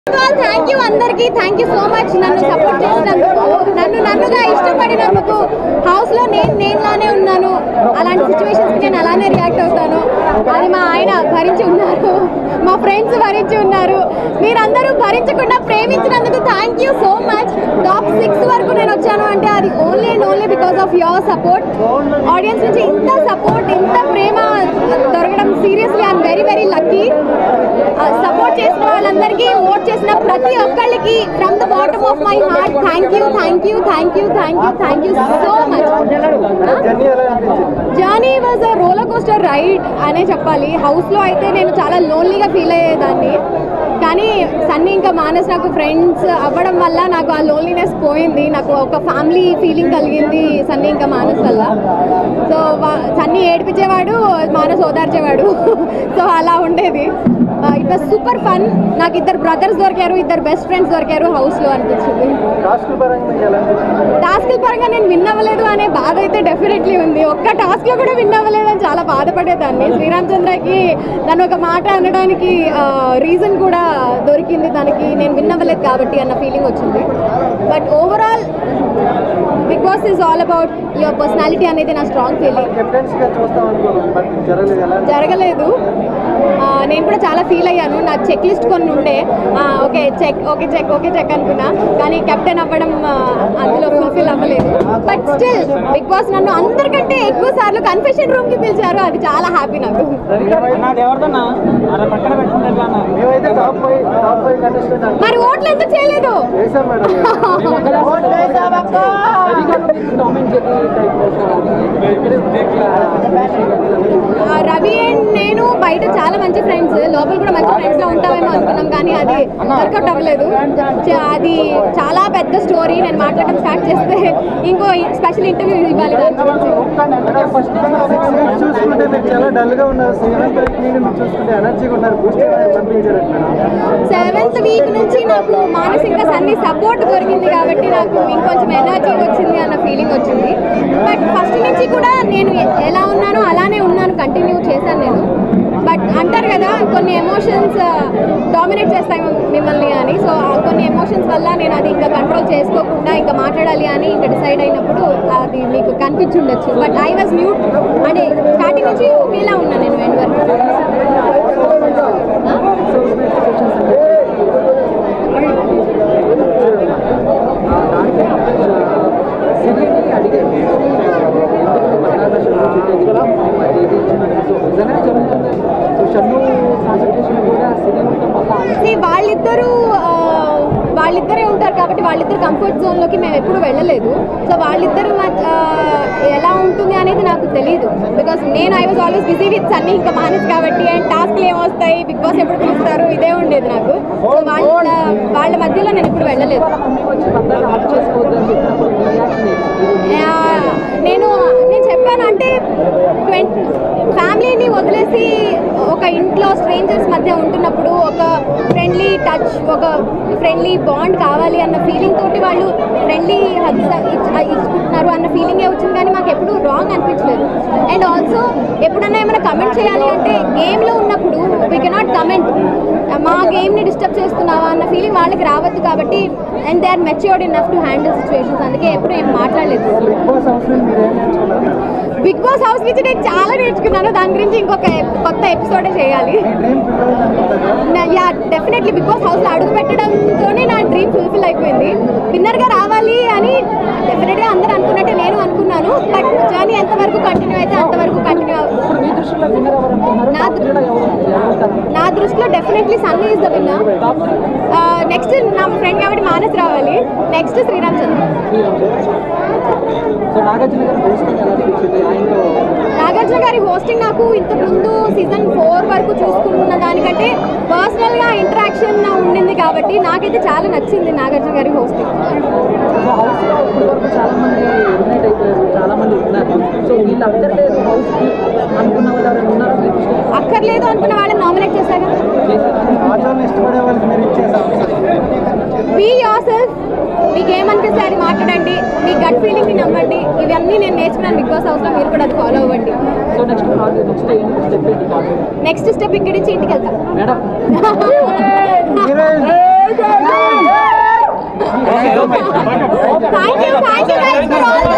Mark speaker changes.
Speaker 1: thank you అందరికి thank you so much నన్ను support చేసినందుకు నన్ను నన్నుగా ఇష్టపడినందుకు హౌస్ లో నేను నేనులానే ఉన్నాను అలాంటి సిచ్యువేషన్స్ నేను అలానే రియాక్ట్ అవుతాను అది మా ఆయన భరించి ఉన్నారు మా ఫ్రెండ్స్ భరించి ఉన్నారు మీరందరూ భరించకుండా ప్రేమించినందుకు thank you so much top six వరకు నేను వచ్చాను అంటే అది only and only because of your support audience నుంచి ఇంత సపోర్ట్ ఇంత ప్రేమ దొరకడం seriously I'm very very lucky support చేసిన వాళ్ళందరికీ ఓట్ చేసిన ప్రతి ఒక్కళ్ళకి from the bottom of my heart thank you thank you thank you thank you thank you so much
Speaker 2: journey ఎలా అనిపించింది
Speaker 1: journey was a roller coaster ride అనే చెప్పాలి హౌస్లో అయితే నేను చాలా లోన్లీగా ఫీల్ అయ్యేదాన్ని కానీ సన్నీ ఇంకా మానస్ నాకు ఫ్రెండ్స్ అవ్వడం వల్ల నాకు ఆ లోన్లీనెస్ పోయింది నాకు ఒక ఫ్యామిలీ ఫీలింగ్ కలిగింది సన్నీ ఇంకా మానస్ వల్ల సో వా- సన్నీ ఏడిపించేవాడు మానస్ ఓదార్చేవాడు సో అలా ఉండేది ఇట్ వాజ్ సూపర్ ఫన్ నాకు ఇద్దరు బ్రదర్స్ దొరికారు ఇద్దరు బెస్ట్ ఫ్రెండ్స్ దొరికారు హౌస్లో అనిపించింది
Speaker 2: టాస్క్ పరంగా మీకు ఎలా అనిపించింది
Speaker 1: టాస్క్ పరంగా నేను విన్ అవ్వలేదు అనే బాధ అయితే డెఫినెట్లీ ఉంది ఒక్క టాస్క్ లో కూడా విన్ అవ్వలేదు అని చాలా బాధపడేదాన్ని శ్రీరామచంద్రకి నన్ను ఒక మాట అనడానికి రీజన్ కూడా దొరికింది దానికి నేను విన్ అవ్వలేదు కాబట్టి అన్న ఫీలింగ్ వచ్చింది but overall Bigg Boss is all about your personality అనేది నా స్ట్రాంగ్ ఫీలింగ్
Speaker 2: కెప్టెన్స్ గా చూస్తాం అనుకున్నాం బట్ జరగలేదు ఎలా
Speaker 1: జరగలేదు ఆ, నేను కూడా చాలా ఫీల్ అయ్యాను నా చెక్ లిస్ట్ కొన్ని ఉండే ఆ, okay check okay check okay check అనుకున్నా కానీ కెప్టెన్ అవ్వడం ఆ, అందులో ఫుల్ఫిల్ అవ్వలేదు బట్ స్టిల్ బిగ్ బాస్ నన్ను అందరికంటే ఎక్కువ సార్లు కన్ఫెషన్ రూమ్ కి పిలిచారు అది చాలా హ్యాపీ నాకు
Speaker 3: నాది ఎవరిదన్నా అలా పక్కన పెట్టుకుంటే ఎట్లా అన్న
Speaker 2: మేమైతే top five top five contestant అంటే
Speaker 1: మరి ఓట్లు ఎందుకు చేయలేదు
Speaker 2: వేసాం మేడం
Speaker 1: ఆ, రవి అండ్ నేను బయట చాలా మంచి ఫ్రెండ్స్ లోపల కూడా మంచి ఫ్రెండ్స్ లో ఉంటామేమో అనుకున్నాం కానీ అది వర్కౌట్ అవ్వలేదు చ- అది చాలా పెద్ద స్టోరీ నేను మాట్లాడడం స్టార్ట్ చేస్తే ఇంకో స్పెషల్ ఇంటర్వ్యూ ఇవ్వాలి దాని గురించి
Speaker 2: చూసుకుంటే మీరు చాలా డల్ గా ఉన్నారు శ్రీరామ్ మీరు చూసుకుంటే ఎనర్జీగా ఉన్నారు బూస్ట్ పంపించారు
Speaker 1: సెవెంత్ వీక్ నుంచి నాకు మానసిక సన్ని సపోర్ట్ దొరికింది కాబట్టి నాకు ఇంకొంచెం ఎనర్జీ వచ్చింది అన్న ఫీలింగ్ వచ్చింది బట్ ఫస్ట్ నుంచి కూడా నేను ఎ- ఎలా ఉన్నానో అలానే ఉన్నాను కంటిన్యూ చేశాను నేను బట్ అంటారు కదా కొన్ని ఎమోషన్స్ డామినేట్ చేస్తాయి మిమ్మల్ని అని సో కొన్ని ఎమోషన్స్ వల్ల నేను అది ఇంకా కంట్రోల్ చేసుకోకుండా ఇంకా మాట్లాడాలి అని ఇంకా డిసైడ్ అయినప్పుడు అది మీకు కనిపించుండొచ్చు బట్ ఐ వాజ్ మ్యూట్ అంటే స్టార్టింగ్ నుంచి ఒకేలా ఉన్నాను నేను ఎండ్ వరకు See, వాళ్ళిద్దరూ ఆ, వాళ్ళిద్దరే ఉంటారు కాబట్టి వాళ్ళిద్దరు కంఫర్ట్ జోన్లోకి మేము ఎప్పుడు వెళ్ళలేదు సో వాళ్ళిద్దరు మధ్య, ఆ, ఎలా ఉంటుంది అనేది నాకు తెలియదు బికాస్ నేను I was always busy with Sunny ఇంకా మానేసి కాబట్టి అండ్ టాస్క్లు ఏమొస్తాయి బిగ్ బాస్ ఎప్పుడు పిలుస్తారు ఇదే ఉండేది నాకు సో వాళ్ళ వాళ్ళ మధ్యలో నేను ఇప్పుడు వెళ్ళలేదు ఆ, నేను నేను చెప్పాను అంటే ట్వంటీ ఫ్యామిలీని వదిలేసి ఒక ఇంట్లో స్ట్రేంజర్స్ మధ్య ఉంటున్నప్పుడు ఒక ఫ్రెండ్లీ టచ్ ఒక ఫ్రెండ్లీ బాండ్ కావాలి అన్న ఫీలింగ్ తోటి వాళ్ళు ఫ్రెండ్లీ హగ్స్ ఇచ్చుకుంటున్నారు అన్న ఫీలింగే వచ్చింది కానీ మాకు ఎప్పుడు రాంగ్ అనిపించలేదు అండ్ ఆల్సో ఎప్పుడన్నా ఏమైనా కమెంట్ చేయాలి అంటే గేమ్లో ఉన్నప్పుడు వీ కెనాట్ కమెంట్ మా గేమ్ని డిస్టర్బ్ చేస్తున్నావా అన్న ఫీలింగ్ వాళ్ళకి రావద్దు కాబట్టి and they are matured enough to handle situations అందుకే ఎప్పుడు ఏం మాట్లాడలేదు
Speaker 2: బిగ్ బాస్ హౌస్ లో మీరు ఏం నేర్చుకున్నారు
Speaker 1: బిగ్ బాస్ హౌస్ నుంచి నేను చాలా నేర్చుకున్నాను దాని గురించి ఇంకొక ఎప్- కొత్త ఎపిసోడే చేయాలి
Speaker 2: మీ డ్రీమ్ ఫిల్ అనుకుంటారా
Speaker 1: యా డెఫినెట్లీ బిగ్ బాస్ హౌస్లో అడుగు పెట్టడంతోనే నా డ్రీమ్ ఫుల్ఫిల్ అయిపోయింది విన్నర్గా రావాలి అని డెఫినెట్గా అందరూ అనుకున్నట్టే నేను అనుకున్నాను బట్ జర్నీ ఎంతవరకు కంటిన్యూ అయితే అంతవరకు కంటిన్యూ నా దృ- నా దృష్టిలో definitely Sunny is the winner next నా ఫ్రెండ్ కాబట్టి మానస్ రావాలి నెక్స్ట్ శ్రీరామ్ చంద్ర నాగార్జున గారి హోస్టింగ్ నాకు ఇంతకు ముందు సీజన్ ఫోర్ వరకు చూసుకున్న దానికంటే పర్సనల్గా ఇంటరాక్షన్ ఉండింది కాబట్టి నాకైతే చాలా నచ్చింది నాగార్జున గారి హోస్టింగ్
Speaker 3: చాలా మంది ఎలిమినేట్ అయిపోయారు చాలా మంది ఉన్నారు సో వీళ్ళందరిలో హౌస్ కి అనుకున్న వాళ్ళు ఎవరైనా ఉన్నారో మీ దృష్టిలో
Speaker 1: అక్కర్లేదు అనుకున్న వాళ్ళని నామినేట్ చేశారు
Speaker 2: ఆటోని ఇష్టపడే వాళ్ళకి మీరు ఇచ్చేసాం
Speaker 1: బీ యోర్ సెల్ఫ్ మీకు ఏమనిపిస్తే అది మాట్లాడండి మీ గట్ ఫీలింగ్ని నమ్మండి ఇవన్నీ నేను నేర్చుకున్నాను బిగ్ బాస్ హౌస్లో మీరు కూడా అది ఫాలో అవ్వండి
Speaker 3: సో నెక్స్ట్ నెక్స్ట్ ఏంటి స్టెప్ ఏంటి
Speaker 1: నెక్స్ట్ స్టెప్ ఇక్కడి నుంచి ఇంటికి వెళ్తాం
Speaker 3: madam
Speaker 2: heroine
Speaker 1: thank you thank you guys for all